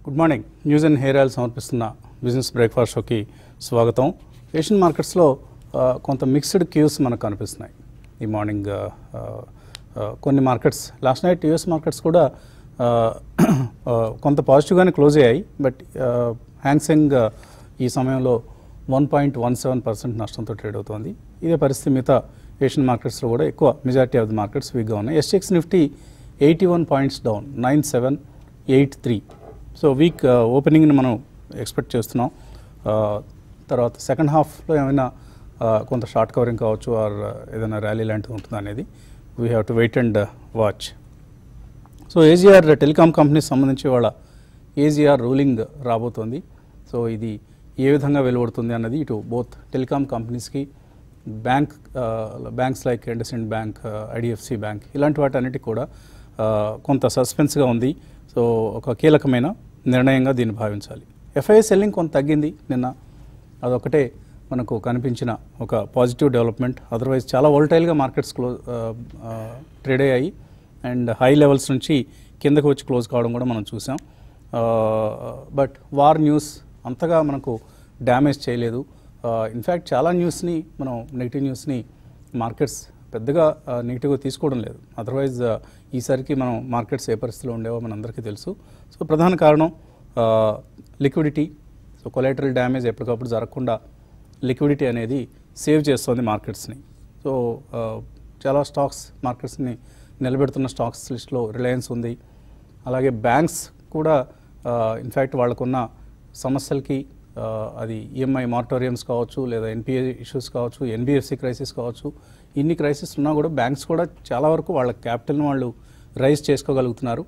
Good morning news and hair oil సమర్పిస్తున్న business breakfast షోకి స్వాగతం ఏషియన్ మార్కెట్స్లో ఆ, కొంత మిక్స్డ్ క్యూస్ మనకు కనిపిస్తున్నాయి ఈ మార్నింగ్ ఆ, ఆ, కొన్ని markets last night US markets కూడా ఆ, ఆ, కొంత పాజిటివ్గానే క్లోజ్ అయ్యాయి బట్ హ్యాంగ్సెంగ్ ఈ సమయంలో one point one seven percent నష్టంతో ట్రేడ్ అవుతోంది ఇదే పరిస్థితి మిగతా ఏషియన్ మార్కెట్స్లో కూడా ఎక్కువ మెజారిటీ ఆఫ్ ది మార్కెట్స్ వీక్గా ఉన్నాయి SGX Nifty eighty one points down nine seven eight three so weak ఓపెనింగ్ని మనం ఎక్స్పెక్ట్ చేస్తున్నాం ఆ, తర్వాత సెకండ్ హాఫ్లో ఏమైనా ఆ, కొంత షార్ట్ కవరింగ్ కావచ్చు ఆర్ ఏదైనా ర్యాలీ లాంటిది ఉంటుందా అనేది we have to wait and watch so AGR telecom కంపెనీకి సంబంధించి వాళ్ళ ఏజీఆర్ రూలింగ్ రాబోతోంది సో ఇది ఏ విధంగా వెలువడుతుంది అన్నది ఇటు బోత్ టెలికాం కంపెనీస్కి bank banks like IndusInd bank IDFC bank ఇలాంటి వాటన్నిటికి కూడా ఆ, కొంత సస్పెన్స్గా ఉంది సో ఒక కీలకమైన నిర్ణయంగా దీన్ని భావించాలి ఎఫ్ఐ సెల్లింగ్ కొంత తగ్గింది నిన్న అదొకటే మనకు కనిపించిన ఒక పాజిటివ్ డెవలప్మెంట్ అదర్వైజ్ చాలా వోల్టైల్గా మార్కెట్స్ క్లో ట్రేడ్ అయ్యాయి అండ్ హై లెవెల్స్ నుంచి కిందకు వచ్చి క్లోజ్ కావడం కూడా మనం చూసాం బట్ వార్ న్యూస్ అంతగా మనకు డ్యామేజ్ చేయలేదు ఇన్ఫ్యాక్ట్ చాలా న్యూస్ని మనం నెగిటివ్ న్యూస్ని మార్కెట్స్ పెద్దగా నెగిటివ్గా తీసుకోవడం లేదు అదర్వైజ్ ఈసారికి మనం మార్కెట్స్ ఏ పరిస్థితిలో ఉండేవో మనందరికీ తెలుసు సో ప్రధాన కారణం లిక్విడిటీ సో కొలైటరల్ డ్యామేజ్ ఎప్పటికప్పుడు జరగకుండా లిక్విడిటీ అనేది సేవ్ చేస్తుంది మార్కెట్స్ని సో ఆ, చాలా స్టాక్స్ మార్కెట్స్ని నిలబెడుతున్న స్టాక్స్ లిస్ట్లో రిలయన్స్ ఉంది అలాగే బ్యాంక్స్ కూడా ఇన్ఫ్యాక్ట్ వాళ్ళకున్న సమస్యలకి ఆ, అది ఈఎంఐ మారిటోరియంస్ కావచ్చు లేదా ఎన్పిఏ ఇష్యూస్ కావచ్చు ఎన్బిఎఫ్సి క్రైసిస్ కావచ్చు ఇన్ని క్రైసిస్ ఉన్నా కూడా బ్యాంక్స్ కూడా చాలా వరకు వాళ్ళ క్యాపిటల్ని వాళ్ళు రైజ్ చేసుకోగలుగుతున్నారు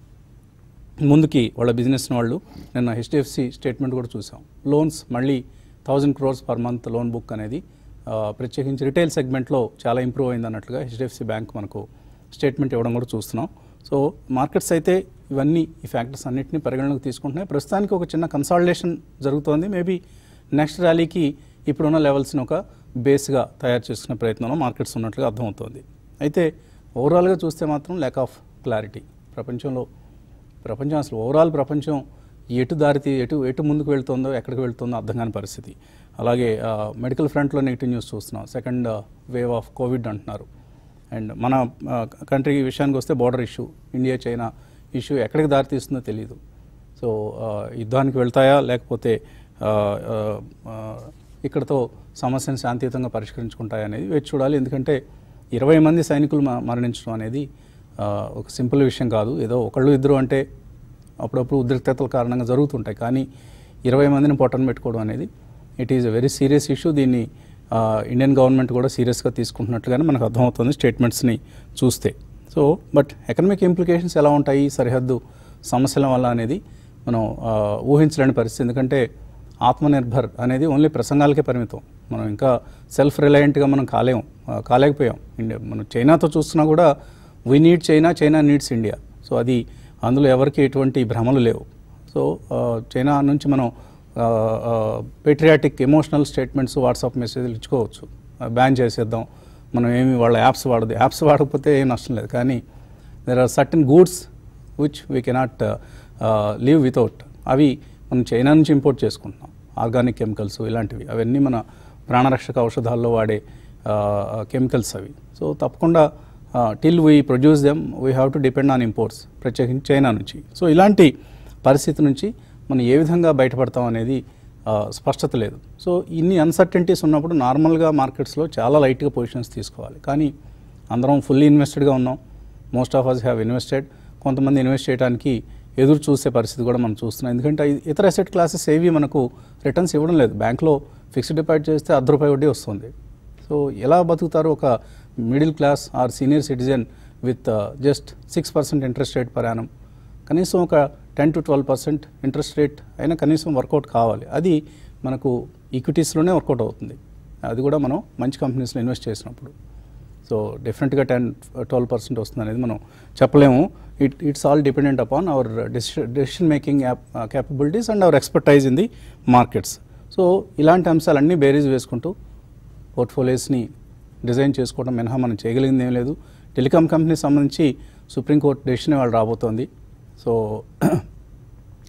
ముందుకి వాళ్ళ బిజినెస్ వాళ్ళు నిన్న హెచ్డిఎఫ్సి స్టేట్మెంట్ కూడా చూసాం లోన్స్ మళ్ళీ thousand crores per month loan book అనేది ఆ, ప్రత్యేకించి రిటైల్ సెగ్మెంట్లో చాలా ఇంప్రూవ్ అయింది అన్నట్లుగా హెచ్డిఎఫ్సి బ్యాంక్ మనకు స్టేట్మెంట్ ఇవ్వడం కూడా చూస్తున్నాం సో మార్కెట్స్ అయితే ఇవన్నీ ఈ ఫ్యాక్టర్స్ అన్నింటినీ పరిగణలోకి తీసుకుంటున్నాయి ప్రస్తుతానికి ఒక చిన్న కన్సాలిడేషన్ జరుగుతోంది మేబీ నెక్స్ట్ ర్యాలీకి ఇప్పుడున్న లెవెల్స్ని ఒక బేస్గా తయారు చేసుకునే ప్రయత్నంలో మార్కెట్స్ ఉన్నట్లుగా అర్థమవుతోంది అయితే ఓవరాల్గా చూస్తే మాత్రం ల్యాక్ ఆఫ్ క్లారిటీ ప్రపంచంలో ప్రపంచం అసలు ఓవరాల్ ప్రపంచం ఎటు దారితీ ఎటు ఎటు ముందుకు వెళ్తుందో ఎక్కడికి వెళ్తుందో అర్థం కాని పరిస్థితి అలాగే మెడికల్ ఫ్రంట్లో నెగిటివ్ న్యూస్ చూస్తున్నాం సెకండ్ వేవ్ ఆఫ్ కోవిడ్ అంటున్నారు అండ్ మన కంట్రీ విషయానికి వస్తే border issue India China issue ఎక్కడికి దారితీస్తుందో తెలియదు సో ఆ, యుద్ధానికి వెళ్తాయా లేకపోతే ఆ, ఆ, ఆ, ఇక్కడతో సమస్యను శాంతియుతంగా పరిష్కరించుకుంటాయా అనేది వేచి చూడాలి ఎందుకంటే ఇరవై మంది సైనికులు మ- మరణించడం అనేది ఆ, ఒక సింపుల్ విషయం కాదు ఏదో ఒకళ్ళు ఇద్దరు అంటే అప్పుడప్పుడు ఉద్రిక్తతల కారణంగా జరుగుతుంటాయి కానీ ఇరవై మందిని పొట్టను పెట్టుకోవడం అనేది it is a very serious issue దీన్ని ఆ, ఇండియన్ గవర్నమెంట్ కూడా సీరియస్గా తీసుకుంటున్నట్లుగానే మనకు అర్థమవుతుంది స్టేట్మెంట్స్ని చూస్తే సో బట్ ఎకనమిక్ ఇంప్లికేషన్స్ ఎలా ఉంటాయి ఈ సరిహద్దు సమస్యల వల్ల అనేది మనం ఆ, ఊహించలేని పరిస్థితి ఎందుకంటే ఆత్మనిర్భర్ అనేది ఓన్లీ ప్రసంగాలకే పరిమితం మనం ఇంకా సెల్ఫ్ రిలయంట్గా మనం కాలేం ఆ, కాలేకపోయాం ఇండియా మనం చైనాతో చూస్తున్నా కూడా we need China China needs India so అది అందులో ఎవరికి ఎటువంటి భ్రమలు లేవు సో ఆ, చైనా నుంచి మనం పేట్రియాటిక్ ఎమోషనల్ స్టేట్మెంట్స్ వాట్సాప్ మెసేజ్లు ఇచ్చుకోవచ్చు బ్యాన్ చేసేద్దాం మనం ఏమి వాళ్ళ యాప్స్ వాడదు యాప్స్ వాడకపోతే ఏం నష్టం లేదు కానీ there are certain goods which we cannot leave without అవి మనం చైనా నుంచి ఇంపోర్ట్ చేసుకుంటున్నాం ఆర్గానిక్ కెమికల్స్ ఇలాంటివి అవన్నీ మన ప్రాణరక్షక ఔషధాల్లో వాడే కెమికల్స్ అవి సో తప్పకుండా till we produce them we have to depend on imports ప్రత్యేకించి చైనా నుంచి సో ఇలాంటి పరిస్థితి నుంచి మనం ఏ విధంగా బయటపడతాం అనేది ఆ, స్పష్టత లేదు సో ఇన్ని అన్సర్టెంటీస్ ఉన్నప్పుడు నార్మల్గా మార్కెట్స్లో చాలా లైట్గా పొజిషన్స్ తీసుకోవాలి కానీ అందరం ఫుల్లీ ఇన్వెస్టెడ్గా ఉన్నాం most of us have invested కొంతమంది ఇన్వెస్ట్ చేయడానికి ఎదురు చూసే పరిస్థితి కూడా మనం చూస్తున్నాం ఎందుకంటే ఈ ఇతర అసెట్ క్లాసెస్ ఏవి మనకు రిటర్న్స్ ఇవ్వడం లేదు బ్యాంక్లో ఫిక్స్డ్ డిపాజిట్ చేస్తే అర్ధ రూపాయి వడ్డీ వస్తుంది సో ఎలా బతుకుతారు ఒక middle class or senior citizen with just six percent interest rate per annum కనీసం ఒక ten to twelve percent interest rate అయినా కనీసం వర్కౌట్ కావాలి అది మనకు ఈక్విటీస్లోనే వర్కౌట్ అవుతుంది అది కూడా మనం మంచి కంపెనీస్లో ఇన్వెస్ట్ చేసినప్పుడు సో డెఫినెట్గా టెన్ ట్వెల్వ్ పర్సెంట్ వస్తుంది అనేది మనం చెప్పలేము it it's all dependent upon our decision making capabilities and our expertise in the markets so ఇలాంటి అంశాలన్నీ బేరీజ్ వేసుకుంటూ పోర్ట్ఫోలియోస్ని డిజైన్ చేసుకోవడం మినహా మనం చేయగలిగింది ఏం లేదు టెలికాం కంపెనీకి సంబంధించి సుప్రీంకోర్టు డెసిషన్ వాళ్ళు రాబోతోంది సో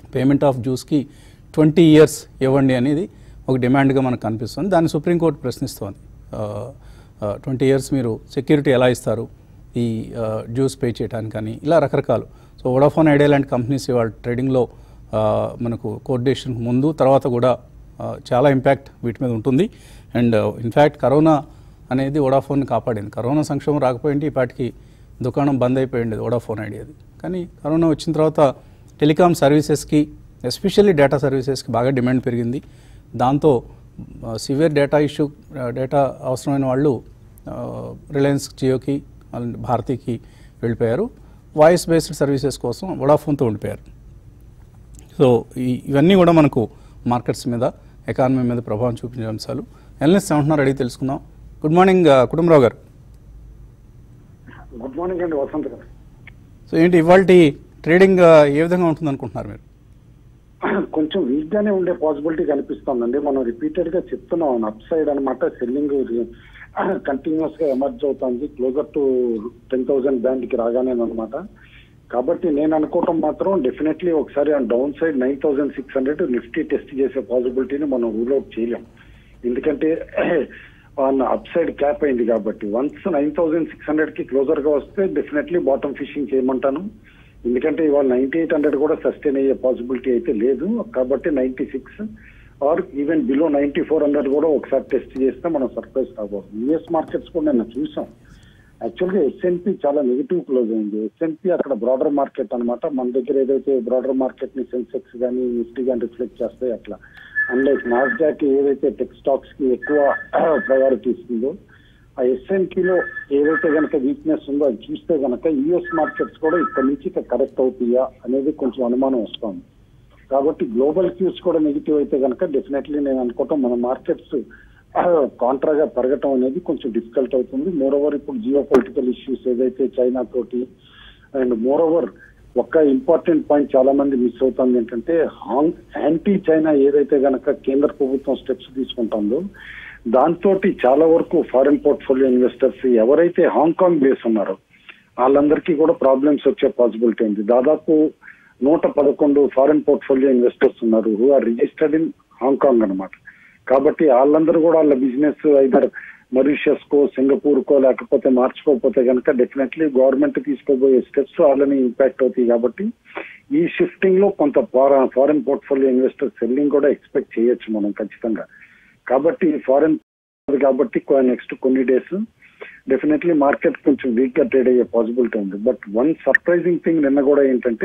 పేమెంట్ ఆఫ్ జ్యూస్కి ట్వంటీ ఇయర్స్ ఇవ్వండి అనేది ఒక డిమాండ్గా మనకు కనిపిస్తుంది దాన్ని సుప్రీంకోర్టు ప్రశ్నిస్తోంది ట్వంటీ ఇయర్స్ మీరు సెక్యూరిటీ ఎలా ఇస్తారు ఈ డ్యూస్ పే చేయడానికి కానీ ఇలా రకరకాలు సో వోడాఫోన్ ఐడియా లాంటి కంపెనీస్ ఇవాళ ట్రేడింగ్లో ఆ, మనకు కోఆర్డినేషన్ ముందు తర్వాత కూడా ఆ, చాలా ఇంపాక్ట్ వీటి మీద ఉంటుంది అండ్ ఇన్ఫ్యాక్ట్ కరోనా అనేది వోడాఫోన్ని కాపాడింది కరోనా సంక్షోభం రాకపోయింటే ఈ పాటికి దుకాణం బంద్ అయిపోయింది వోడాఫోన్ ఐడియాది కానీ కరోనా వచ్చిన తర్వాత టెలికాం సర్వీసెస్కి ఎస్పెషల్లీ డేటా సర్వీసెస్కి బాగా డిమాండ్ పెరిగింది దాంతో సివియర్ డేటా ఇష్యూ డేటా అవసరమైన వాళ్ళు రిలయన్స్ జియోకి అండ్ భారతీకి వెళ్ళిపోయారు వాయిస్ బేస్డ్ సర్వీసెస్ కోసం వోడాఫోన్తో ఉండిపోయారు సో ఈ ఇవన్నీ కూడా మనకు మార్కెట్స్ మీద ఎకానమీ మీద ప్రభావం చూపించే అంశాలు ఎల్ఎస్ ఏమంటున్నారు అడిగి తెలుసుకుందాం గుడ్ మార్నింగ్ ఆ, కుటుంబరావు గారు గుడ్ మార్నింగ్ అండి వసంత్ గారు సో ఏంటి ఇవాళ ట్రేడింగ్ ఆ, ఏ విధంగా ఉంటుంది అనుకుంటున్నారు మీరు కొంచెం వీక్ గానే ఉండే పాసిబిలిటీ కనిపిస్తుందండి మనం రిపీటెడ్ గా చెప్తున్నాం అప్ సైడ్ అనమాట సెల్లింగ్ కంటిన్యూస్ గా ఎమర్జ్ అవుతుంది closer to ten thousand band కి రాగానే అనమాట కాబట్టి నేను అనుకోవటం మాత్రం డెఫినెట్లీ ఒకసారి ఆ down side nine thousand six hundred Nifty test చేసే పాసిబిలిటీని మనం రూల్ అవుట్ చేయలేం ఎందుకంటే అప్ సైడ్ క్యాప్ అయింది కాబట్టి once nine thousand six hundred కి క్లోజర్ గా వస్తే డెఫినెట్లీ బాటమ్ ఫిషింగ్ చేయమంటాను ఎందుకంటే ఇవాళ నైన్టీ ఎయిట్ హండ్రెడ్ కూడా సస్టైన్ అయ్యే పాసిబిలిటీ అయితే లేదు కాబట్టి ninety six or even below ninety four hundred కూడా ఒకసారి టెస్ట్ చేస్తే మనం సర్ప్రైజ్ కాబోతుంది యుఎస్ మార్కెట్స్ కూడా నిన్న చూసాం యాక్చువల్గా ఎస్ఎన్పి చాలా నెగిటివ్ క్లోజ్ అయింది ఎస్ఎన్పి అక్కడ బ్రాడర్ మార్కెట్ అన్నమాట మన దగ్గర ఏదైతే బ్రాడర్ మార్కెట్ ని సెన్సెక్స్ కానీ నిఫ్టీ కానీ రిఫ్లెక్ట్ చేస్తాయి అట్లా అన్లైక్ నాస్డాక్ ఏదైతే టెక్ స్టాక్స్ కి ఎక్కువ ప్రయారిటీ ఇస్తుందో ఆ ఎస్ఎన్పి లో ఏదైతే గనక వీక్నెస్ ఉందో అది చూస్తే గనక యుఎస్ మార్కెట్స్ కూడా ఇక్కడ నుంచి ఇక కరెక్ట్ అవుతాయా అనేది కొంచెం అనుమానం వస్తుంది కాబట్టి గ్లోబల్ క్యూస్ కూడా నెగిటివ్ అయితే కనుక డెఫినెట్లీ నేను అనుకోవటం మన మార్కెట్స్ కాంట్రాగా పెరగటం అనేది కొంచెం డిఫికల్ట్ అవుతుంది మోర్ ఓవర్ ఇప్పుడు జియో పొలిటికల్ ఇష్యూస్ ఏదైతే చైనా తోటి అండ్ మోర్ ఓవర్ ఒక్క ఇంపార్టెంట్ పాయింట్ చాలా మంది మిస్ అవుతుంది ఏంటంటే హాంగ్ యాంటీ చైనా ఏదైతే గనక కేంద్ర ప్రభుత్వం స్టెప్స్ తీసుకుంటుందో దాంతో చాలా వరకు ఫారిన్ పోర్ట్ఫోలియో ఇన్వెస్టర్స్ ఎవరైతే హాంకాంగ్ బేస్ ఉన్నారో వాళ్ళందరికీ కూడా ప్రాబ్లమ్స్ వచ్చే పాసిబిలిటీ ఉంది దాదాపు నూట పదకొండు ఫారిన్ పోర్ట్ఫోలియో ఇన్వెస్టర్స్ ఉన్నారు who are registered in Hong Kong అన్నమాట కాబట్టి వాళ్ళందరూ కూడా వాళ్ళ బిజినెస్ ఐదర్ మరీషియస్ కో సింగపూర్ కో లేకపోతే మార్చుకోకపోతే కనుక డెఫినెట్లీ గవర్నమెంట్ తీసుకోబోయే స్టెప్స్ వాళ్ళని ఇంపాక్ట్ అవుతాయి కాబట్టి ఈ షిఫ్టింగ్ లో కొంత ఫారెన్ పోర్ట్ఫోలియో ఇన్వెస్టర్ సెల్లింగ్ కూడా ఎక్స్పెక్ట్ చేయొచ్చు మనం ఖచ్చితంగా కాబట్టి ఫారెన్ కాబట్టి నెక్స్ట్ కొన్ని డేస్ డెఫినెట్లీ మార్కెట్ కొంచెం వీక్ గా ట్రేడ్ అయ్యే పాసిబిలిటీ ఉంది బట్ వన్ సర్ప్రైజింగ్ థింగ్ నిన్న కూడా ఏంటంటే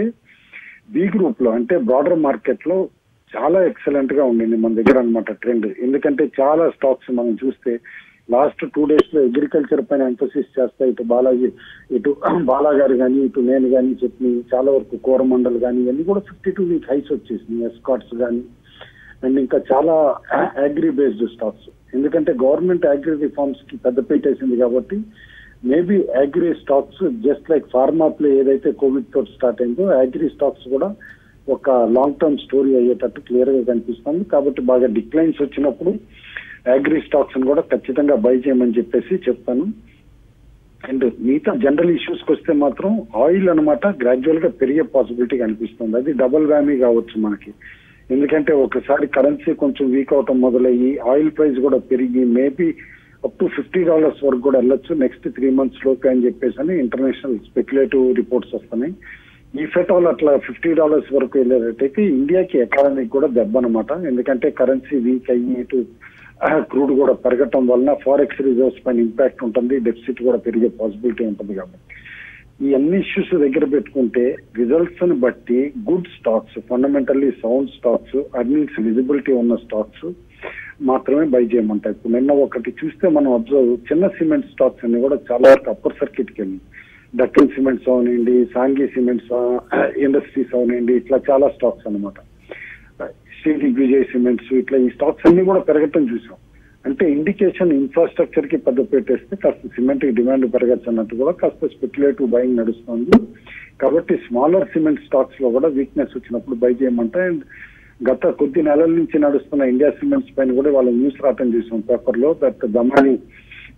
బి గ్రూప్ లో అంటే బ్రాడర్ మార్కెట్ లో చాలా ఎక్సలెంట్ గా ఉండింది మన దగ్గర అన్నమాట ట్రెండ్ ఎందుకంటే చాలా స్టాక్స్ మనం చూస్తే లాస్ట్ టూ డేస్ లో అగ్రికల్చర్ పైన ఎంఫోసిస్ చేస్తాయి ఇటు బాలాజీ ఇటు బాలా గారు కానీ ఇటు నేను కానీ చెప్పి చాలా వరకు కోరమండల్ కానీ ఇవన్నీ కూడా ఫిఫ్టీ టూ వీక్ హైస్ వచ్చేసింది ఎస్కాట్స్ కానీ అండ్ ఇంకా చాలా అగ్రి బేస్డ్ స్టాక్స్ ఎందుకంటే గవర్నమెంట్ అగ్రి రిఫార్మ్స్ కి పెద్ద పెట్టేసింది కాబట్టి maybe agri stocks just like pharma play ఏదైతే కోవిడ్ తోటి స్టార్ట్ అయిందో అగ్రి స్టాక్స్ కూడా ఒక లాంగ్ టర్మ్ స్టోరీ అయ్యేటట్టు క్లియర్ గా కనిపిస్తుంది కాబట్టి బాగా డిక్లైన్స్ వచ్చినప్పుడు అగ్రి స్టాక్స్ కూడా ఖచ్చితంగా బై చేయమని చెప్పేసి చెప్తాను అండ్ మిగతా జనరల్ ఇష్యూస్ కి వస్తే మాత్రం ఆయిల్ అనమాట గ్రాడ్యువల్ గా పెరిగే పాసిబిలిటీ కనిపిస్తుంది అది డబుల్ వ్యామీ కావచ్చు మనకి ఎందుకంటే ఒకసారి కరెన్సీ కొంచెం వీక్ అవటం మొదలయ్యి ఆయిల్ ప్రైస్ కూడా పెరిగి maybe up to fifty dollars వరకు కూడా వెళ్ళొచ్చు నెక్స్ట్ త్రీ మంత్స్ లోకి అని చెప్పేసి అని ఇంటర్నేషనల్ స్పెక్యులేటివ్ రిపోర్ట్స్ వస్తున్నాయి ఈ ఫెటాల్ అట్లా ఫిఫ్టీ డాలర్స్ వరకు వెళ్ళేటట్టయితే ఇండియాకి ఎకానమీకి కూడా దెబ్బ అనమాట ఎందుకంటే కరెన్సీ వీక్ అయ్యి ఇటు క్రూడ్ కూడా పెరగటం వలన ఫారెక్స్ రిజర్వ్స్ పైన ఇంపాక్ట్ ఉంటుంది డెఫిసిట్ కూడా పెరిగే పాసిబిలిటీ ఉంటుంది కాబట్టి ఈ అన్ని ఇష్యూస్ దగ్గర పెట్టుకుంటే రిజల్ట్స్ ని బట్టి good stocks fundamentally sound stocks earnings visibility ఉన్న స్టాక్స్ మాత్రమే బై చేయమంటాయి ఇప్పుడు నిన్న ఒకటి చూస్తే మనం అబ్జర్వ్ చిన్న సిమెంట్ స్టాక్స్ అన్ని కూడా చాలా వరకు అప్పర్ సర్కిట్ కి వెళ్ళి డక్కన్ సిమెంట్స్ అవనండి సాంఘీ సిమెంట్స్ ఇండస్ట్రీస్ అవనండి ఇట్లా చాలా స్టాక్స్ అనమాట శ్రీ విజయ్ సిమెంట్స్ ఇట్లా ఈ స్టాక్స్ అన్ని కూడా పెరగటం చూసాం అంటే ఇండికేషన్ ఇన్ఫ్రాస్ట్రక్చర్ కి పెద్ద పెట్టేస్తే కాస్త సిమెంట్ కి డిమాండ్ పెరగచ్చు అన్నట్టు కూడా కాస్త స్పెక్యులేటివ్ బయింగ్ నడుస్తుంది కాబట్టి స్మాలర్ సిమెంట్ స్టాక్స్ లో కూడా వీక్నెస్ వచ్చినప్పుడు బై చేయమంటే అండ్ గత కొద్ది నెలల నుంచి నడుస్తున్న ఇండియా సిమెంట్స్ పైన కూడా వాళ్ళ న్యూస్ రావటం చూసాం పేపర్ లో that Damani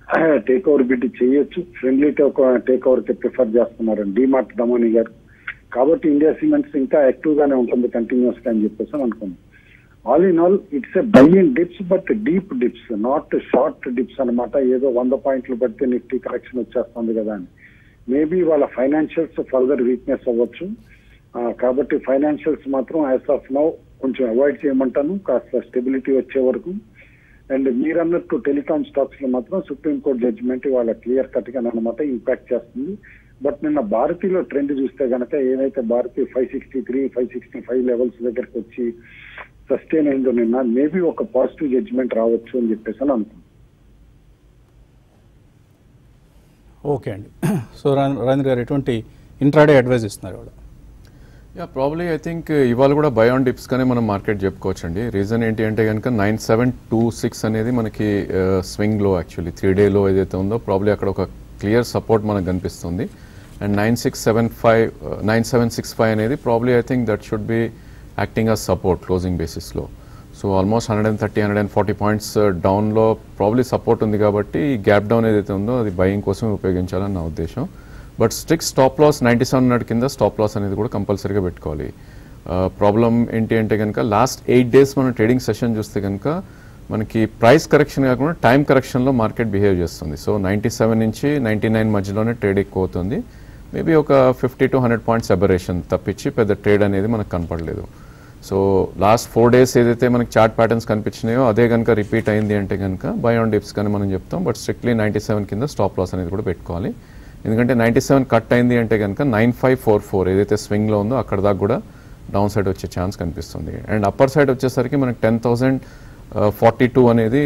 takeover bid చేయొచ్చు ఫ్రెండ్లీ టేక్ ఓవర్ కి ప్రిఫర్ చేస్తున్నారు డిమార్ట్ దమాని గారు కాబట్టి ఇండియా సిమెంట్స్ ఇంకా యాక్టివ్ గానే ఉంటుంది కంటిన్యూస్ గా అని చెప్పేసి అని అనుకున్నాం all in all it's a buy on dips but deep dips not short dips అన్నమాట ఏదో వంద పాయింట్లు పడితే నిఫ్టీ కరెక్షన్ వచ్చేస్తుంది కదా అని మేబీ వాళ్ళ ఫైనాన్షియల్స్ ఫర్దర్ వీక్నెస్ అవ్వచ్చు ఆ, కాబట్టి ఫైనాన్షియల్స్ మాత్రం యాజ్ ఆఫ్ నౌ కొంచెం అవాయిడ్ చేయమంటాను కాస్త స్టెబిలిటీ వచ్చే వరకు అండ్ మీరు అన్నట్టు టెలికామ్ స్టాక్స్ లో మాత్రం సుప్రీంకోర్టు జడ్జిమెంట్ వాళ్ళ క్లియర్ కట్ గా అనమాట ఇంపాక్ట్ చేస్తుంది బట్ నిన్న భారతీలో ట్రెండ్ చూస్తే గనక ఏదైతే Bharti five sixty three five sixty five levels దగ్గరకు వచ్చి సస్టైన్ అయిందో నిన్న మేబీ ఒక పాజిటివ్ జడ్జిమెంట్ రావచ్చు అని చెప్పేసి అని అనుకుంటున్నాను ఓకే అండి సో రా- రాజేంద్ర గారు ఎటువంటి ఇంట్రాడే అడ్వైజ్ ఇస్తున్నారు ఇవాళ యా ప్రాబ్లీ ఐ థింక్ ఇవాళ కూడా బయాన్ డిప్స్ గానే మనం మార్కెట్ చెప్పుకోవచ్చండి రీజన్ ఏంటి అంటే కనుక నైన్ సెవెన్ టూ సిక్స్ అనేది మనకి స్వింగ్ లో యాక్చువల్లీ త్రీ డే లో ఏదైతే ఉందో ప్రాబ్లీ అక్కడ ఒక క్లియర్ సపోర్ట్ మనకు కనిపిస్తుంది and nine six seven five nine seven six five అనేది probably I think that should be acting as support closing బేసిస్లో so almost hundred and thirty hundred and forty points డౌన్లో probably support ఉంది కాబట్టి ఈ gap down ఏదైతే ఉందో అది buying కోసం ఉపయోగించాలని నా ఉద్దేశం but strict stop loss ninety seven hundred కింద స్టాప్ లాస్ అనేది కూడా కంపల్సరీగా పెట్టుకోవాలి ప్రాబ్లం ఏంటి అంటే కనుక లాస్ట్ ఎయిట్ డేస్ మనం ట్రేడింగ్ సెషన్ చూస్తే కనుక మనకి ప్రైస్ కరెక్షన్ కాకుండా టైం కరెక్షన్లో మార్కెట్ బిహేవ్ చేస్తుంది సో నైంటీ సెవెన్ నుంచి నైంటీ నైన్ మధ్యలోనే ట్రేడ్ ఎక్కువ అవుతుంది మేబీ ఒక fifty to hundred points aberration తప్పించి పెద్ద ట్రేడ్ అనేది మనకు కనపడలేదు సో లాస్ట్ ఫోర్ డేస్ ఏదైతే మనకి చార్ట్ ప్యాటర్న్స్ కనిపించినాయో అదే కనుక రిపీట్ అయింది అంటే కనుక బై ఆన్ డిప్స్ కానీ మనం చెప్తాం బట్ స్ట్రిక్ట్లీ నైంటీ సెవెన్ కింద స్టాప్ లాస్ అనేది కూడా పెట్టుకోవాలి ఎందుకంటే నైంటీ సెవెన్ కట్ అయింది అంటే కనుక నైన్ ఫైవ్ ఫోర్ ఫోర్ ఏదైతే స్వింగ్లో ఉందో అక్కడ దాకా కూడా డౌన్ సైడ్ వచ్చే ఛాన్స్ కనిపిస్తుంది అండ్ అప్పర్ సైడ్ వచ్చేసరికి మనకి టెన్ థౌసండ్ ఫార్టీ టూ అనేది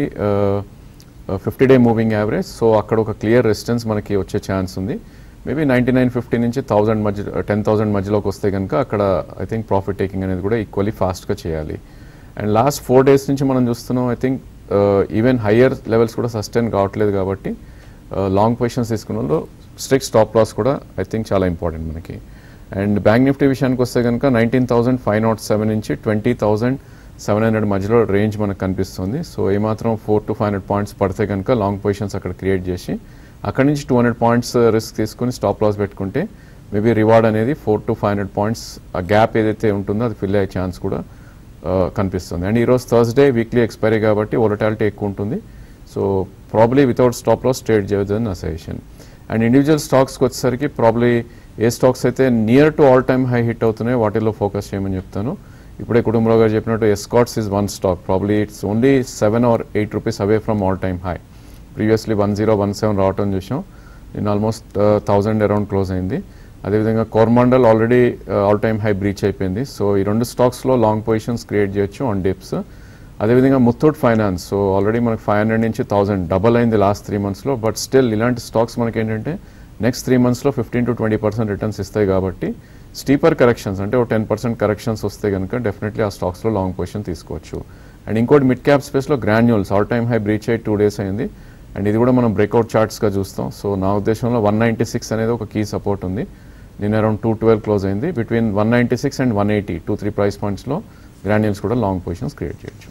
fifty day moving average so అక్కడ ఒక క్లియర్ రెసిస్టెన్స్ మనకి వచ్చే ఛాన్స్ ఉంది మేబీ నైంటీ నైన్ ఫిఫ్టీ నుంచి థౌసండ్ మధ్య టెన్ థౌసండ్ మధ్యలోకి వస్తే కనుక అక్కడ ఐ థింక్ ప్రాఫిట్ టేకింగ్ అనేది కూడా ఈక్వల్లీ ఫాస్ట్గా చేయాలి అండ్ లాస్ట్ ఫోర్ డేస్ నుంచి మనం చూస్తున్నాం I think even higher levels కూడా సస్టైన్ కావట్లేదు కాబట్టి లాంగ్ పొజిషన్స్ తీసుకున్న వాళ్ళు స్ట్రిక్ట్ స్టాప్ లాస్ కూడా ఐ థింక్ చాలా ఇంపార్టెంట్ మనకి అండ్ బ్యాంక్ నిఫ్టీ విషయానికి వస్తే కనుక nineteen thousand five naught seven నుంచి ట్వంటీ థౌసండ్ సెవెన్ హండ్రెడ్ మధ్యలో రేంజ్ మనకు కనిపిస్తుంది సో ఏమాత్రం four to five hundred points పడితే కనుక లాంగ్ పొజిషన్స్ అక్కడ క్రియేట్ చేసి అక్కడ నుంచి టూ హండ్రెడ్ పాయింట్స్ రిస్క్ తీసుకుని స్టాప్ లాస్ పెట్టుకుంటే మేబీ రివార్డ్ అనేది four to five hundred points ఆ గ్యాప్ ఏదైతే ఉంటుందో అది ఫిల్ అయ్యే ఛాన్స్ కూడా ఆ, కనిపిస్తుంది అండ్ ఈరోజు థర్స్డే వీక్లీ ఎక్స్పైరీ కాబట్టి వొలటాలిటీ ఎక్కువ ఉంటుంది so probably without stop loss trade చేయొద్దని నా సజెషన్ అండ్ ఇండివిజువల్ స్టాక్స్కి వచ్చేసరికి ప్రాబ్లీ ఏ స్టాక్స్ అయితే near to all time high hit అవుతున్నాయో వాటిల్లో ఫోకస్ చేయమని చెప్తాను ఇప్పుడే కుటుంబరావు గారు చెప్పినట్టు Escorts is one stock probably it's only seven or eight rupees away from all time high previously one zero one seven రావటం చూసాం నేను ఆల్మోస్ట్ థౌజండ్ అరౌండ్ క్లోజ్ అయింది అదేవిధంగా Coromandel already all time high breach అయిపోయింది సో ఈ రెండు స్టాక్స్లో long positions create చేయొచ్చు ఆన్ డిప్స్ అదేవిధంగా ముత్తూట్ ఫైనాన్స్ సో ఆల్రెడీ మనకి ఫైవ్ హండ్రెడ్ నుంచి థౌసండ్ డబల్ అయింది లాస్ట్ త్రీ మంత్స్లో బట్ స్టిల్ ఇలాంటి స్టాక్స్ మనకి ఏంటంటే నెక్స్ట్ త్రీ మంత్స్లో fifteen to twenty percent returns ఇస్తాయి కాబట్టి స్టీపర్ కరెక్షన్స్ అంటే ఒక టెన్ పర్సెంట్ కరెక్షన్స్ వస్తే కనుక డెఫినెట్లీ ఆ స్టాక్స్లో లాంగ్ పొజిషన్ తీసుకోవచ్చు అండ్ ఇంకోటి మిడ్ క్యాప్ స్పేస్లో Granules all time high breach అయ్యి టూ డేస్ అయింది అండ్ ఇది కూడా మనం బ్రేక్అవుట్ చార్ట్స్గా చూస్తాం సో నా ఉద్దేశంలో వన్ నైంటీ సిక్స్ అనేది ఒక కీ సపోర్ట్ ఉంది నేను అరౌండ్ టూ ట్వెల్వ్ క్లోజ్ అయింది between one ninety six and one eighty two three price పాయింట్స్లో గ్రాన్యూల్స్ కూడా లాంగ్ పొజిషన్స్ క్రియేట్ చేయొచ్చు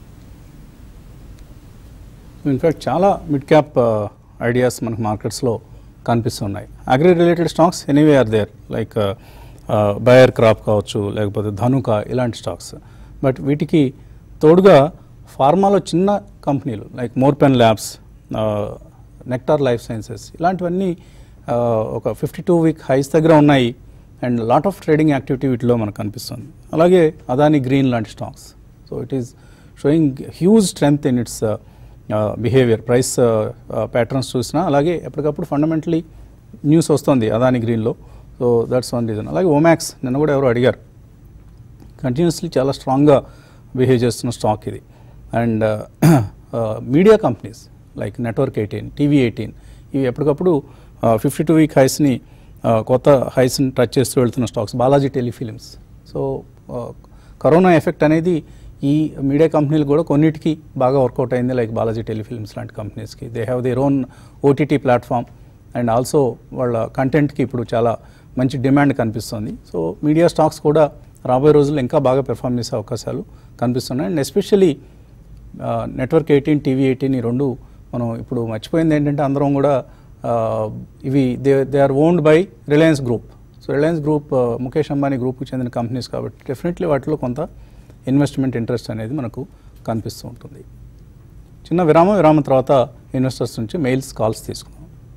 ఇన్ఫ్యాక్ట్ చాలా మిడ్ క్యాప్ ఐడియాస్ మనకు మార్కెట్స్లో కనిపిస్తున్నాయి agri related stocks anyway are there like Bayer crop కావచ్చు లేకపోతే ధనుక ఇలాంటి స్టాక్స్ బట్ వీటికి తోడుగా ఫార్మాలో చిన్న కంపెనీలు like Morepen labs Nectar life sciences ఇలాంటివన్నీ ఆ, ఒక ఫిఫ్టీ టూ వీక్ హైస్ దగ్గర ఉన్నాయి and lot of trading activity వీటిలో మనకు కనిపిస్తుంది అలాగే అదాని గ్రీన్ లాంటి stocks so it is showing huge strength in its behaviour price patterns చూసినా అలాగే ఎప్పటికప్పుడు ఫండమెంటలీ న్యూస్ వస్తుంది అదాని గ్రీన్లో సో దట్స్ వన్ రీజన్ అలాగే ఓమాక్స్ నిన్న కూడా ఎవరు అడిగారు కంటిన్యూస్లీ చాలా స్ట్రాంగ్గా బిహేవ్ చేస్తున్న స్టాక్ ఇది and media companies like network eighteen TV eighteen ఇవి ఎప్పటికప్పుడు ఫిఫ్టీ టూ వీక్ హైస్ని కొత్త హైస్ని టచ్ చేస్తూ వెళ్తున్న stocks Balaji telefilms so corona effect అనేది ఈ మీడియా కంపెనీలు కూడా కొన్నిటికి బాగా వర్కౌట్ అయింది లైక్ బాలాజీ టెలిఫిలిమ్స్ లాంటి కంపెనీస్కి they have their own OTT platform and also వాళ్ళ కంటెంట్కి ఇప్పుడు చాలా మంచి డిమాండ్ కనిపిస్తుంది సో మీడియా స్టాక్స్ కూడా రాబోయే రోజుల్లో ఇంకా బాగా పెర్ఫామ్ చేసే అవకాశాలు కనిపిస్తున్నాయి and especially network eighteen TV eighteen ఈ రెండు మనం ఇప్పుడు మర్చిపోయింది ఏంటంటే అందరం కూడా ఆ, ఇవి they they are owned by Reliance group so Reliance group ఆ, ముఖేష్ అంబానీ గ్రూప్కి చెందిన కంపెనీస్ కాబట్టి డెఫినెట్లీ వాటిలో కొంత ఇన్వెస్ట్మెంట్ ఇంట్రెస్ట్ అనేది మనకు కనిపిస్తూ ఉంటుంది చిన్న విరామం విరామం తర్వాత ఇన్వెస్టర్స్ నుంచి మెయిల్స్ కాల్స్ తీసుకుందాం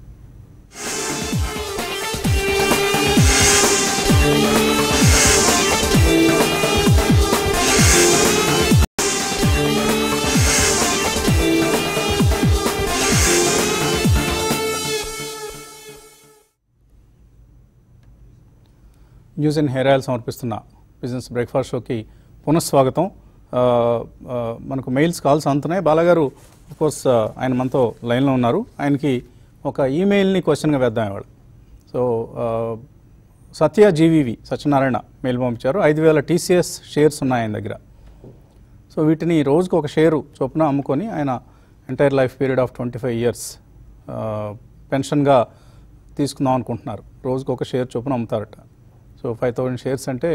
న్యూస్ అండ్ హెయిర్ ఆయిల్ సమర్పిస్తున్న బిజినెస్ బ్రేక్ఫాస్ట్ షోకి పునఃస్వాగతం ఆ, ఆ, మనకు మెయిల్స్ కాల్స్ అందుతున్నాయి బాలగారు కోర్స్ ఆయన మనతో లైన్లో ఉన్నారు ఆయనకి ఒక ఈమెయిల్ని క్వశ్చన్గా వేద్దాం ఇవాళ సో ఆ, సత్య జీవీవి సత్యనారాయణ మెయిల్ పంపించారు ఐదు వేల టీసీఎస్ షేర్స్ ఉన్నాయి ఆయన దగ్గర సో వీటిని రోజుకు ఒక షేరు చొప్పున అమ్ముకొని ఆయన entire life period of twenty five years పెన్షన్గా తీసుకుందాం అనుకుంటున్నారు రోజుకు ఒక షేర్ చొప్పున అమ్ముతారట సో ఫైవ్ థౌజండ్ షేర్స్ అంటే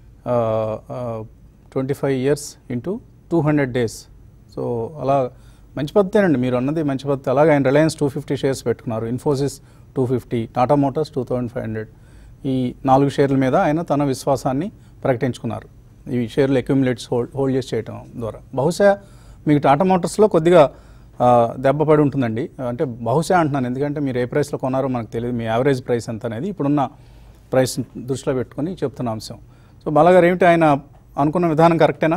twenty five years into two hundred days so అలా మంచి పద్ధతేనండి మీరు అన్నది మంచి పద్ధతి అలాగే ఆయన రిలయన్స్ టూ ఫిఫ్టీ షేర్స్ పెట్టుకున్నారు Infosys two fifty Tata Motors two thousand five hundred ఈ నాలుగు షేర్ల మీద ఆయన తన విశ్వాసాన్ని ప్రకటించుకున్నారు ఈ షేర్లు అక్యుములేట్స్ హోల్డ్ హోల్డ్ చేసి చేయటం ద్వారా బహుశా మీకు టాటా మోటార్స్లో కొద్దిగా ఆ, దెబ్బ పడి ఉంటుందండి అంటే బహుశా అంటున్నాను ఎందుకంటే మీరు ఏ ప్రైస్లో కొన్నారో మనకు తెలియదు మీ యావరేజ్ ప్రైస్ ఎంత అనేది ఇప్పుడున్న ప్రైస్ దృష్టిలో పెట్టుకొని చెప్తున్న అంశం సో బాలాగారు ఏమిటి ఆయన అనుకున్న విధానం కరెక్టేనా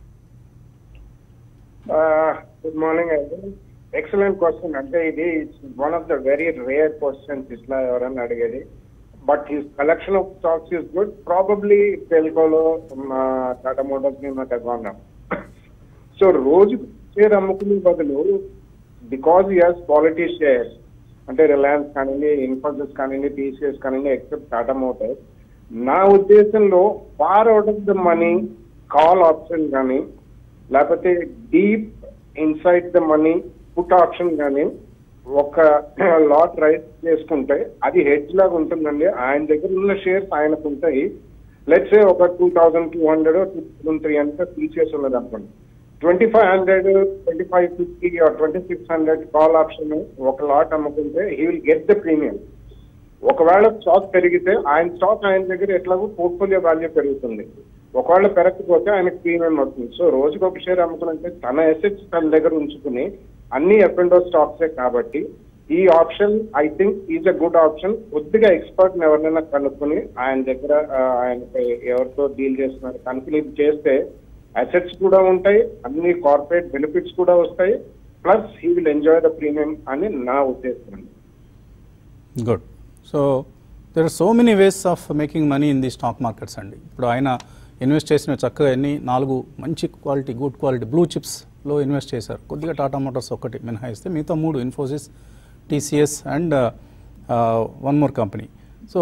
గుడ్ మార్నింగ్ అండి ఎక్సలెంట్ క్వశ్చన్ అంటే ఇది one of the very rare questions ఇట్లా ఎవరన్నా అడిగేది but his collection of stocks is good probably టెల్కోలో టాటా మోటార్స్ ని నాకు కొన్నాం సో రోజు షేర్ అమ్ముకునే బదులు బికాజ్ హాస్ క్వాలిటీ షేర్స్ అంటే రిలయన్స్ కానివ్వండి ఇన్ఫోసిస్ కానివ్వండి టీసీఎస్ కానివ్వండి ఎక్సెప్ట్ టాటా మోటార్స్ నా ఉద్దేశంలో far out of the money call option కానీ లేకపోతే deep inside the money put option కానీ ఒక లాట్ రైస్ చేసుకుంటే అది హెడ్జ్ లాగా ఉంటుందండి ఆయన దగ్గర ఉన్న షేర్స్ ఆయనకు ఉంటాయి లెట్స్ ఒక two thousand two hundred two thousand three hundred తీసేసి ఉన్నది అనుకోండి twenty five hundred twenty five fifty twenty six hundred call option ఒక లాట్ అమ్ముకుంటే he will get the premium ఒకవేళ స్టాక్ పెరిగితే ఆయన స్టాక్ ఆయన దగ్గర ఎట్లాగో పోర్ట్ఫోలియో వాల్యూ పెరుగుతుంది ఒకవేళ పెరగకపోతే ఆయనకు ప్రీమియం అవుతుంది సో రోజుకి ఒక షేర్ అమ్ముకునంటే తన ఎసెట్స్ తన దగ్గర ఉంచుకుని అన్ని ఎఫ్ అండ్ స్టాక్సే కాబట్టి ఈ option I think is a good option కొద్దిగా ఎక్స్పర్ట్ ఎవరినైనా కనుక్కొని ఆయన దగ్గర ఆ, ఆయన ఎవరితో డీల్ చేస్తున్నారు కనుక్కుని ఇది చేస్తే అసెట్స్ కూడా ఉంటాయి అన్ని కార్పొరేట్ బెనిఫిట్స్ కూడా వస్తాయి plus he will enjoy the premium అని నా ఉద్దేశం అండి good so there are so many ways of making money in the stock markets అండి ఇప్పుడు ఆయన ఇన్వెస్ట్ చేసిన చక్కగా ఎన్ని నాలుగు మంచి క్వాలిటీ గుడ్ క్వాలిటీ బ్లూ చిప్స్లో ఇన్వెస్ట్ చేశారు కొద్దిగా టాటా మోటార్స్ ఒకటి మినహాయిస్తే మిగతా మూడు Infosys TCS and one more company so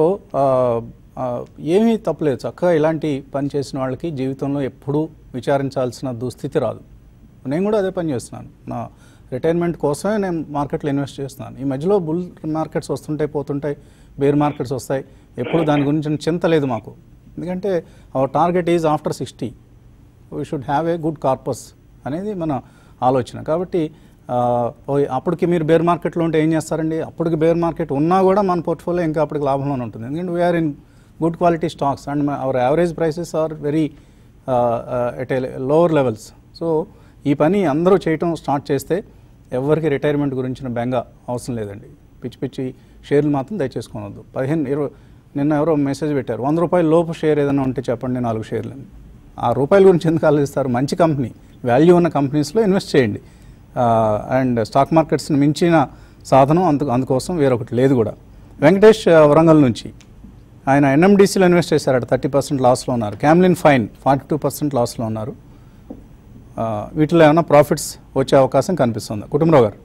ఏమీ తప్పలేదు చక్కగా ఇలాంటి పని చేసిన వాళ్ళకి జీవితంలో ఎప్పుడూ విచారించాల్సిన దుస్థితి రాదు నేను కూడా అదే పని చేస్తున్నాను నా రిటైర్మెంట్ కోసమే నేను మార్కెట్లో ఇన్వెస్ట్ చేస్తున్నాను ఈ మధ్యలో బుల్ మార్కెట్స్ వస్తుంటాయి పోతుంటాయి బేర్ మార్కెట్స్ వస్తాయి ఎప్పుడు దాని గురించి చింత లేదు మాకు ఎందుకంటే our target is after sixty we should have a good corpus అనేది మన ఆలోచన కాబట్టి ఆ, ఓ అప్పటికి మీరు బేర్ మార్కెట్లో ఉంటే ఏం చేస్తారండి అప్పటికి బేర్ మార్కెట్ ఉన్నా కూడా మన పోర్ట్ఫోలియో ఇంకా అప్పటికి లాభంలోనే ఉంటుంది ఎందుకంటే we are in good quality stocks and our average prices are very at a lower levels so ఈ పని అందరూ చేయటం స్టార్ట్ చేస్తే ఎవరికి రిటైర్మెంట్ గురించిన బెంగ అవసరం లేదండి పిచ్చి పిచ్చి షేర్లు మాత్రం దయచేసుకోనొద్దు పదిహేను ఇరవై నిన్న ఎవరో మెసేజ్ పెట్టారు వంద రూపాయల లోపు షేర్ ఏదైనా ఉంటే చెప్పండి నాలుగు షేర్లు అని. ఆ రూపాయల గురించి ఎందుకు ఆలోచిస్తారు మంచి కంపెనీ వాల్యూ ఉన్న కంపెనీస్లో ఇన్వెస్ట్ చేయండి అండ్ స్టాక్ మార్కెట్స్ని మించిన సాధనం అందు అందుకోసం వేరొకటి లేదు కూడా వెంకటేష్ ఆ, వరంగల్ నుంచి ఆయన ఎన్ఎండిసిలో ఇన్వెస్ట్ చేశారట థర్టీ పర్సెంట్ లాస్లో ఉన్నారు Camlin fine forty two percent లాస్లో ఉన్నారు ఆ, వీటిలో ఏమైనా ప్రాఫిట్స్ వచ్చే అవకాశం కనిపిస్తుందా కుటుంబరావు గారు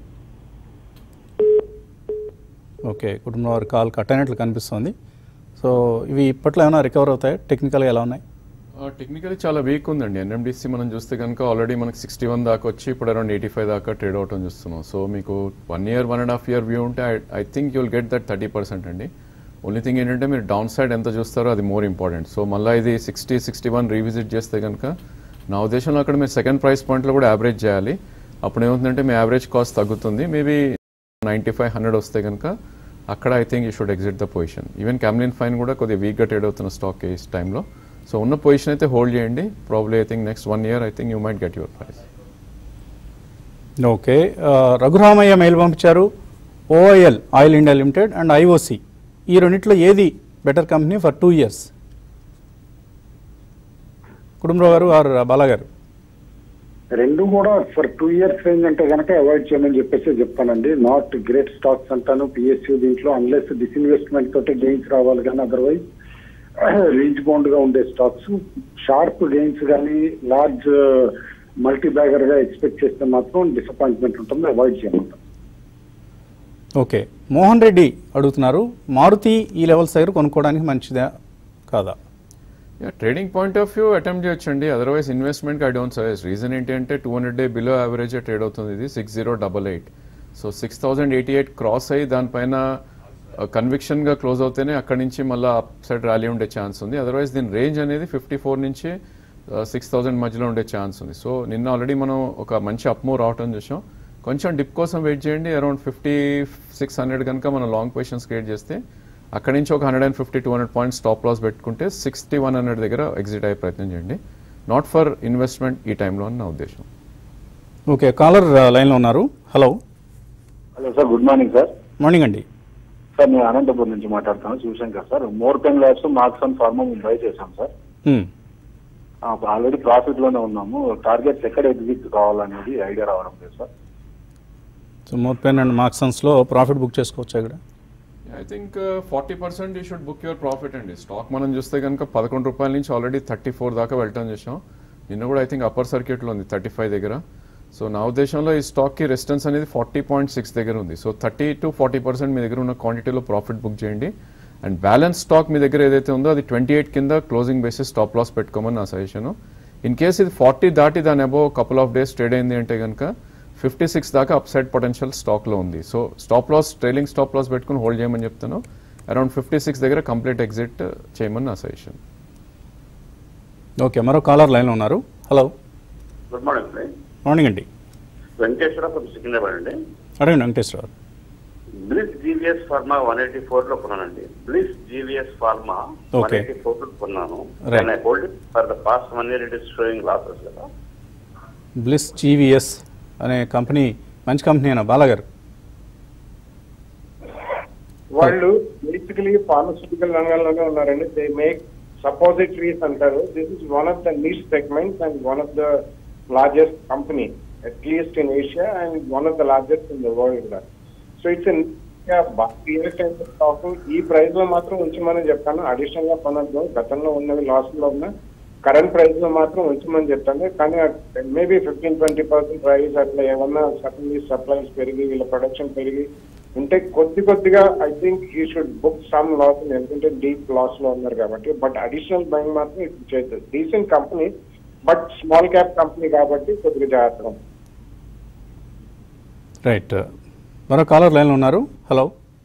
ఓకే కుటుంబరావు గారు కాల్ కట్ అయినట్లు కనిపిస్తుంది సో ఇవి ఇప్పట్లో ఏమైనా రికవర్ అవుతాయి టెక్నికల్గా ఎలా ఉన్నాయి టెక్నికలీ చాలా వీక్ ఉందండి ఎన్ఎండిసి మనం చూస్తే కనుక ఆల్రెడీ మనకి సిక్స్టీ వన్ దాకా వచ్చి ఇప్పుడు అరౌండ్ ఎయిటీ ఫైవ్ దాకా ట్రేడ్ అవటం చూస్తున్నాం సో మీకు one year one and half year view ఉంటే I think you'll get that thirty percent అండి ఓన్లీ థింగ్ ఏంటంటే మీరు డౌన్ సైడ్ ఎంత చూస్తారో అది మోర్ ఇంపార్టెంట్ సో మళ్ళీ ఇది సిక్స్టీ సిక్స్టీ వన్ రీవిజిట్ చేస్తే కనుక నా ఉద్దేశంలో అక్కడ మీరు సెకండ్ ప్రైస్ పాయింట్లో కూడా యావరేజ్ చేయాలి అప్పుడు ఏమవుతుందంటే మీ యావరేజ్ కాస్ట్ తగ్గుతుంది మేబీ నైంటీ ఫైవ్ హండ్రెడ్ వస్తే కనుక అక్కడ I think you should exit the position even Camlin fine కూడా కొద్దిగా వీక్గా ట్రేడ్ అవుతున్న స్టాక్ ఈ టైంలో సో ఉన్న పొజిషన్ అయితే హోల్డ్ చేయండి probably I think next one year I think you might get your price okay ఆ, రఘురామయ్య మెయిల్ పంపించారు OIL oil India limited and IOC ఈ రెండిట్లో ఏది better company for two years Kutumbarao garu R Bala గారు రెండు కూడా ఫర్ టూ ఇయర్స్ రేంజ్ అంటే కనుక అవాయిడ్ చేయమని చెప్పేసి చెప్తానండి నాట్ గ్రేట్ స్టాక్స్ అంటాను పిఎస్యూ దీంట్లో అన్లెస్ డిస్ఇన్వెస్ట్మెంట్ తోటి గెయిన్స్ రావాలి కానీ అదర్వైజ్ రేంజ్ బౌండ్ గా ఉండే స్టాక్స్ షార్ప్ గెయిన్స్ కానీ లార్జ్ మల్టీ బ్యాగర్ గా ఎక్స్పెక్ట్ చేస్తే మాత్రం డిసప్పాయింట్మెంట్ ఉంటుంది అవాయిడ్ చేయమంటాం ఓకే మోహన్ రెడ్డి అడుగుతున్నారు మారుతి ఈ లెవెల్స్ దగ్గర కొనుక్కోవడానికి మంచిదా కాదా trading point of view attempt చేయొచ్చండి otherwise investment I don't suggest reason ఏంటి అంటే two hundred day below average trade అవుతుంది ఇది six zero double eight so six thousand eighty eight cross అయ్యి దానిపైన కన్విక్షన్గా క్లోజ్ అవుతేనే అక్కడి నుంచి మళ్ళీ అప్ సైడ్ ర్యాలీ ఉండే ఛాన్స్ ఉంది అదర్వైజ్ దీని రేంజ్ అనేది ఫిఫ్టీ ఫోర్ నుంచి సిక్స్ థౌసండ్ మధ్యలో ఉండే ఛాన్స్ ఉంది సో నిన్న ఆల్రెడీ మనం ఒక మంచి అప్ మూవ్ రావటం చూసాం కొంచెం డిప్ కోసం వెయిట్ చేయండి అరౌండ్ ఫిఫ్టీ సిక్స్ హండ్రెడ్ కనుక మనం లాంగ్ పొజిషన్స్ క్రియేట్ చేస్తే అక్కడి నుంచి ఒక hundred and fifty two hundred points stop loss పెట్టుకుంటే సిక్స్టీ వన్ హండ్రెడ్ దగ్గర ఎగ్జిట్ అయ్యే ప్రయత్నం చేయండి నాట్ ఫర్ ఇన్వెస్ట్మెంట్ ఈ టైంలో అని నా ఉద్దేశం ఓకే కాలర్ లైన్లో ఉన్నారు hello hello sir good morning sir morning అండి సార్ నేను అనంతపురం నుంచి మాట్లాడుతాను Shivashankar sir Morepen labs Marksans and pharma మేము బై చేశాం సార్ హ్మ్. ఆల్రెడీ ప్రాఫిట్ లోనే ఉన్నాము టార్గెట్స్ ఎక్కడ ఎగ్జిట్ కావాలనేది ఐడియా రావడం లేదు sir so Morepen and మార్క్సన్స్లో ప్రాఫిట్ బుక్ చేసుకోవచ్చు ఇక్కడ I think forty percent you should book your profit అండి స్టాక్ మనం చూస్తే కనుక పదకొండు రూపాయల నుంచి ఆల్రెడీ థర్టీ ఫోర్ దాకా వెళ్ళటం చేసాం నిన్న కూడా ఐ థింక్ అప్పర్ సర్క్యూట్లో ఉంది థర్టీ ఫైవ్ దగ్గర సో నా ఉద్దేశంలో ఈ స్టాక్కి రెసిస్టెన్స్ అనేది ఫార్టీ పాయింట్ సిక్స్ దగ్గర ఉంది so thirty to forty percent మీ దగ్గర ఉన్న క్వాంటిటీలో ప్రాఫిట్ బుక్ చేయండి అండ్ బ్యాలెన్స్ స్టాక్ మీ దగ్గర ఏదైతే ఉందో అది ట్వంటీ ఎయిట్ కింద క్లోజింగ్ బేసిస్ స్టాప్ లాస్ పెట్టుకోమని నా సజెషన్ ఇన్ కేస్ ఇది ఫార్టీ దాటి దాని above couple of days trade అయింది అంటే కనుక ఫిఫ్టీ సిక్స్ దాకా అప్ సైడ్ పొటెన్షియల్ స్టాక్లో ఉంది so stop loss trailing stop loss పెట్టుకుని హోల్డ్ చేయమని చెప్తాను అరౌండ్ ఫిఫ్టీ సిక్స్ దగ్గర కంప్లీట్ ఎగ్జిట్ చేయమని నా సజెషన్ ఓకే మరో కాలర్ లైన్లో ఉన్నారు హలో గుడ్ మార్నింగ్ అండి మార్నింగ్ అండి వెంకటేశ్వర ఫ్రమ్ సికింద్రాబాద్ అండి అడగండి Venkateshwara garu Bliss GVS pharma one eighty four లో కొన్నానండి Bliss GVS pharma one Okay. Eighty four లో కొన్నాను Right. I hold it for the past one year it is showing losses కదా బ్లిస్ జీవీఎస్ అనే కంపెనీ మంచి కంపెనీ అయినా బాలాగారు వాళ్ళు బేసికలీ ఫార్మస్యూటికల్ రంగంలోనే ఉన్నారండి దే మేక్ సపోజిటరీస్ అంటారు this is one of the niche segments and one of the largest company at least in Asia and one of the largest in the world కూడా so it's stock ఈ price లో మాత్రం ఉంచమని చెప్తాను additional గా కొనద్దు గతంలో ఉన్నవి లాస్ లో ఉన్న కరెంట్ ప్రైస్ లో మాత్రం ఉంచమని చెప్తాను కానీ maybe fifteen twenty percent price అట్లా ఏమన్నా సడన్లీ సప్లైస్ పెరిగి వీళ్ళ ప్రొడక్షన్ పెరిగి ఉంటే కొద్ది కొద్దిగా I think you should book some loss ఎందుకంటే డీప్ లాస్ లో ఉన్నారు కాబట్టి బట్ అడిషనల్ బయింగ్ మాత్రం ఇప్పుడు చేయొద్దు decent company but small cap company కాబట్టి కొద్దిగా జాగ్రత్తగా రైట్ మరో కాలర్ లైన్లో ఉన్నారు హలో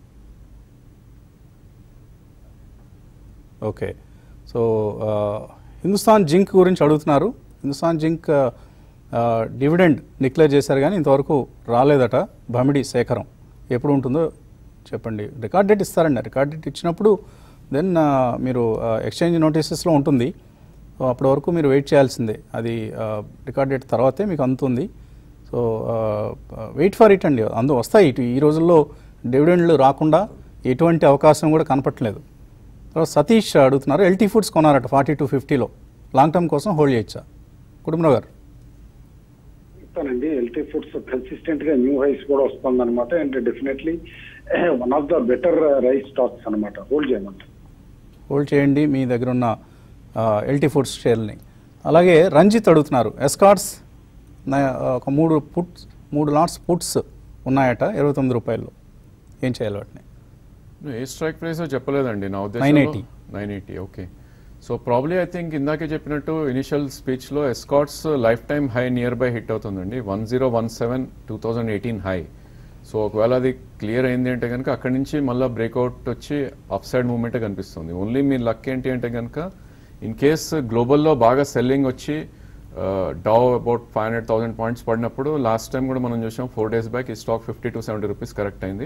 ఓకే సో ఆ, హిందుస్థాన్ జింక్ గురించి అడుగుతున్నారు హిందుస్థాన్ జింక్ ఆ, డివిడెండ్ డిక్లేర్ చేశారు కానీ ఇంతవరకు రాలేదట భమిడి సేకరం ఎప్పుడు ఉంటుందో చెప్పండి రికార్డ్ డేట్ ఇస్తారండి రికార్డ్ డేట్ ఇచ్చినప్పుడు దెన్ మీరు ఎక్స్చేంజ్ నోటీసెస్లో ఉంటుంది సో అప్పటి వరకు మీరు వెయిట్ చేయాల్సిందే అది రికార్డ్ డేట్ తర్వాతే మీకు అందుతుంది సో వెయిట్ ఫర్ ఇట్ అండి అందు వస్తాయి ఇటు ఈ రోజుల్లో డివిడెండ్లు రాకుండా ఎటువంటి అవకాశం కూడా కనపట్లేదు తర్వాత సతీష్ అడుగుతున్నారు ఎల్టీ ఫుడ్స్ కొన్నారట ఫార్టీ టు ఫిఫ్టీలో లాంగ్ టర్మ్ కోసం హోల్డ్ చేయొచ్చా కుటుంబరావు గారు చెప్తానండి ఎల్టీ ఫుడ్స్ కన్సిస్టెంట్ గా న్యూ హైస్ కూడా వస్తుంది అనమాట and definitely one of the better rice stocks అనమాట హోల్డ్ చేయమంటారు హోల్డ్ చేయండి మీ దగ్గర ఉన్న ఎల్టీ ఫుడ్స్ షేర్ని అలాగే రంజిత్ అడుగుతున్నారు ఎస్కార్ట్స్ ఒక మూడు పుట్స్ మూడు లాట్స్ పుట్స్ ఉన్నాయట ఇరవై తొమ్మిది రూపాయలు ఏం చేయాలి వాటిని ఏ స్ట్రైక్ ప్రైస్ చెప్పలేదండి నా ఉద్దేశం 980. Nine eighty okay so probably I think ఇందాకే చెప్పినట్టు ఇనిషియల్ స్పీచ్లో Escorts lifetime high near by hit అవుతుందండి one zero one seven two thousand eighteen high so ఒకవేళ అది క్లియర్ అయింది అంటే కనుక అక్కడి నుంచి మళ్ళీ బ్రేక్అవుట్ వచ్చి అప్ సైడ్ మూమెంటే కనిపిస్తుంది ఓన్లీ మీ లక్ ఏంటి అంటే కనుక ఇన్ కేస్ గ్లోబల్లో బాగా సెల్లింగ్ వచ్చి Dow about five hundred thousand points పడినప్పుడు లాస్ట్ టైం కూడా మనం చూసాం ఫోర్ డేస్ బ్యాక్ ఈ stock fifty to seventy rupees correct అయింది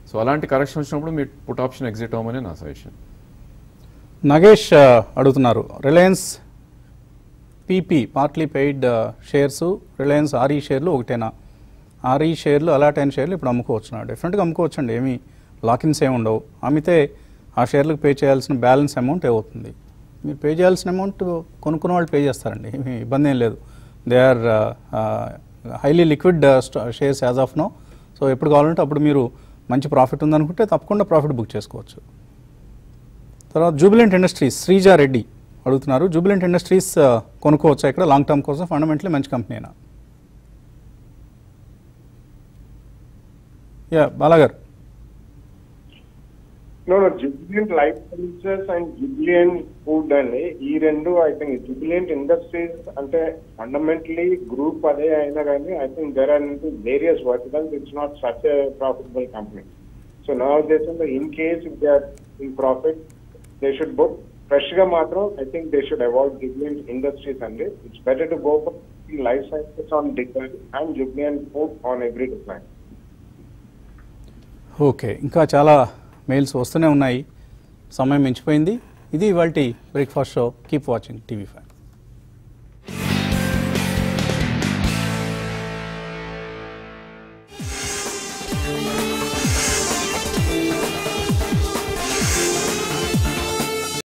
సో అలాంటి కరెక్షన్ వచ్చినప్పుడు మీరు పుట్ ఆప్షన్ ఎగ్జిట్ అవ్వమని నా సజెషన్ నగేష్ ఆ, అడుగుతున్నారు Reliance PP partly paid shares Reliance RE షేర్లు ఒకటేనా ఆర్ఈ షేర్లు అలాట్ అయిన షేర్లు ఇప్పుడు అమ్ముకోవచ్చు డిఫరెంట్గా అమ్ముకోవచ్చు అండి ఏమీ లాకిన్స్ ఏమి ఉండవు అమ్మితే ఆ షేర్లకు పే చేయాల్సిన బ్యాలెన్స్ అమౌంట్ ఏమవుతుంది మీరు పే చేయాల్సిన అమౌంట్ కొనుక్కున్న వాళ్ళు పే చేస్తారండి ఏమీ ఇబ్బంది ఏం లేదు they are highly liquid shares as of now so ఎప్పుడు కావాలంటే అప్పుడు మీరు మంచి ప్రాఫిట్ ఉందనుకుంటే తప్పకుండా ప్రాఫిట్ బుక్ చేసుకోవచ్చు తర్వాత జూబిలెంట్ ఇండస్ట్రీస్ శ్రీజా రెడ్డి అడుగుతున్నారు జూబిలెంట్ ఇండస్ట్రీస్ ఆ, కొనుక్కోవచ్చా ఇక్కడ లాంగ్ టర్మ్ కోసం ఫండమెంటలీ మంచి కంపెనీనా yeah Bala garu no no Jubilant life services and Jubilant food అండి ఈ రెండు ఐ థింక్ జుబిలియంట్ ఇండస్ట్రీస్ అంటే ఫండమెంటలీ గ్రూప్ అదే అయినా కానీ I think there are various verticals it's not such a profitable company so నా ఉద్దేశంలో in case if they are in profit they should book fresh గా మాత్రం I think they should avoid Jubilant industries అండి it's better to go for life sciences on decline and Jubilant food on every decline okay ఇంకా చాలా mails వస్తూనే ఉన్నాయి సమయం మించిపోయింది ఇది ఇవాళ breakfast show keep watching TV five